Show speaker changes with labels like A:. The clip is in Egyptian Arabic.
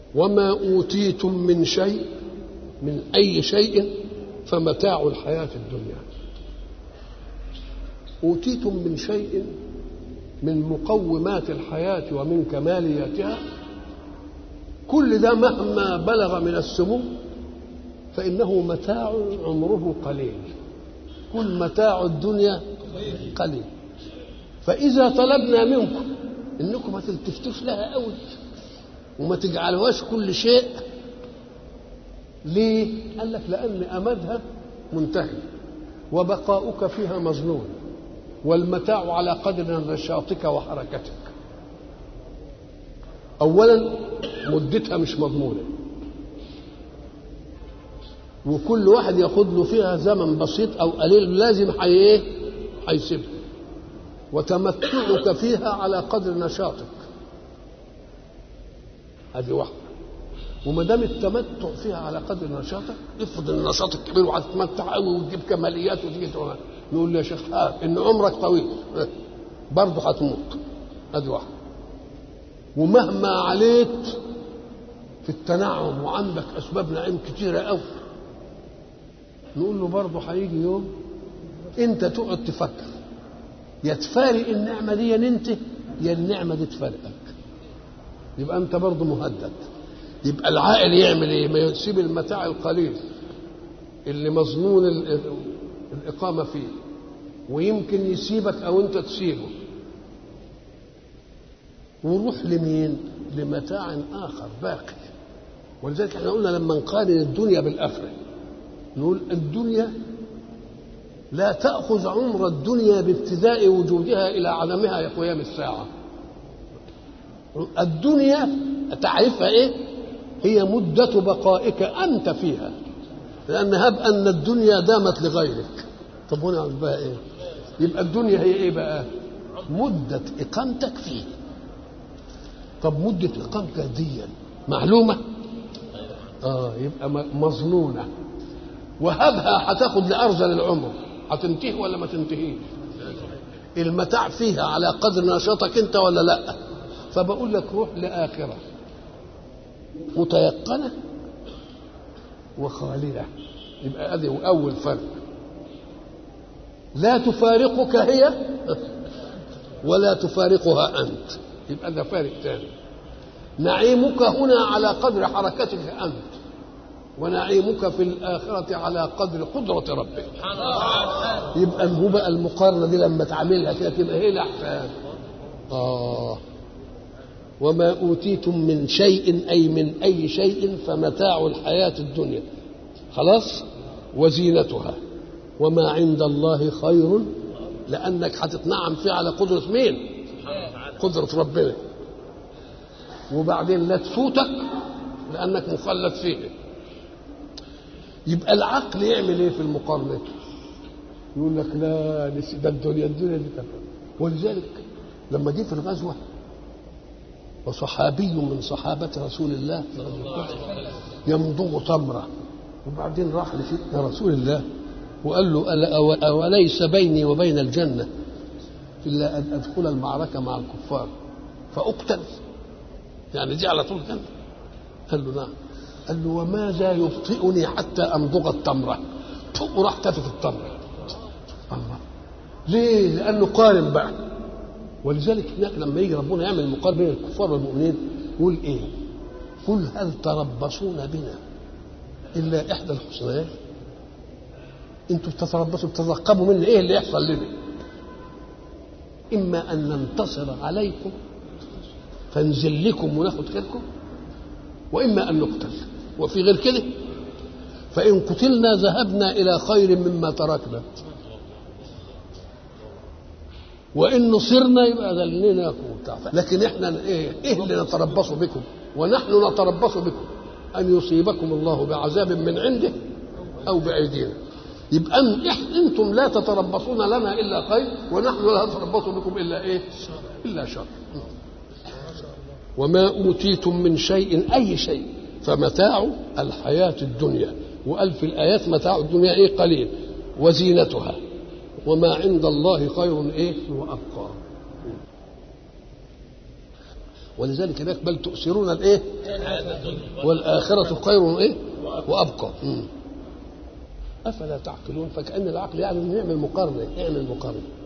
A: وما أوتيتم من شيء من أي شيء فمتاع الحياة الدنيا أوتيتم من شيء من مقومات الحياة ومن كمالياتها كل ده مهما بلغ من السمو فإنه متاع عمره قليل كل متاع الدنيا قليل فإذا طلبنا منكم إنكم ما تلتفتوش لها قوي وما تجعلوهاش كل شيء ليه؟ قال لك لأن أمدها منتهي وبقاؤك فيها مظنون والمتاع على قدر نشاطك وحركتك أولا مدتها مش مضمونة وكل واحد ياخد له فيها زمن بسيط أو قليل لازم حي إيه؟ هيسيبها وتمتعك فيها على قدر نشاطك هذه واحدة وما دام التمتع فيها على قدر نشاطك افرض النشاط الكبير وهتتمتع قوي وتجيب كماليات وتجي نقول له يا شيخ آه ان عمرك طويل برضه هتموت ادي واحده ومهما عليت في التنعم وعندك اسباب نعيم كتيره قوي نقول له برضه هيجي يوم انت تقعد تفكر يا تفارق النعمه دي انت يا النعمه دي تفارقك يبقى انت برضه مهدد يبقى العاقل يعمل ايه ما يسيب المتاع القليل اللي مظنون الإقامة فيه ويمكن يسيبك أو أنت تسيبه وروح لمين لمتاع آخر باقي ولذلك احنا قلنا لما نقارن الدنيا بالآخرة نقول الدنيا لا تأخذ عمر الدنيا بابتداء وجودها إلى عدمها يا قيام الساعة الدنيا تعرفها إيه هي مدة بقائك أنت فيها لأن هب أن الدنيا دامت لغيرك طب هنا بقى إيه يبقى الدنيا هي إيه بقى مدة إقامتك فيه طب مدة إقامتك دي معلومة آه يبقى مظنونة وهبها هتاخد لأرذل العمر هتنتهي ولا ما تنتهيش المتاع فيها على قدر نشاطك انت ولا لا فبقول لك روح لآخرة متيقنة وخالدة يبقى هذه أول فرق لا تفارقك هي ولا تفارقها أنت يبقى ده فارق ثاني نعيمك هنا على قدر حركتك أنت ونعيمك في الآخرة على قدر قدرة ربك يبقى هو بقى المقارنة دي لما تعملها كده تبقى هي الأحسان آه وما أوتيتم من شيء أي من أي شيء فمتاع الحياة الدنيا خلاص وزينتها وما عند الله خير لأنك هتتنعم فيه على قدرة مين قدرة ربنا وبعدين لا تفوتك لأنك مخلد فيه يبقى العقل يعمل ايه في المقارنة يقول لك لا ده الدنيا الدنيا دي تفهم ولذلك لما جه في الغزوه وصحابي من صحابة رسول الله يمضغ تمرة وبعدين راح لسيدنا رسول الله وقال له ألا أوليس بيني وبين الجنة إلا أن أدخل المعركة مع الكفار فأقتل يعني دي على طول جنة قال له نعم قال له وماذا يبطئني حتى أمضغ التمرة وراح تفت التمرة الله ليه؟ لأنه قارن بقى ولذلك هناك لما يجي ربنا يعمل مقارنه بين الكفار والمؤمنين يقول ايه؟ قل هل تربصون بنا الا احدى الحسنيين؟ انتوا بتتربصوا بتترقبوا منا ايه اللي يحصل لنا؟ اما ان ننتصر عليكم فنزل لكم وناخد خيركم واما ان نقتل وفي غير كده فان قتلنا ذهبنا الى خير مما تركنا وان نصرنا يبقى ذلناكم وبتاع لكن احنا ايه ايه اللي نتربص بكم ونحن نتربص بكم ان يصيبكم الله بعذاب من عنده او بايدينا يبقى انتم لا تتربصون لنا الا خير ونحن لا نتربص بكم الا ايه الا شر وما اوتيتم من شيء اي شيء فمتاع الحياه الدنيا وقال في الايات متاع الدنيا ايه قليل وزينتها وما عند الله خير ايه وابقى ولذلك هناك بل تؤثرون الايه والآخرة خير ايه وأبقى مم. أفلا تعقلون فكأن العقل يعني نعمل مقارنة نعمل مقارنة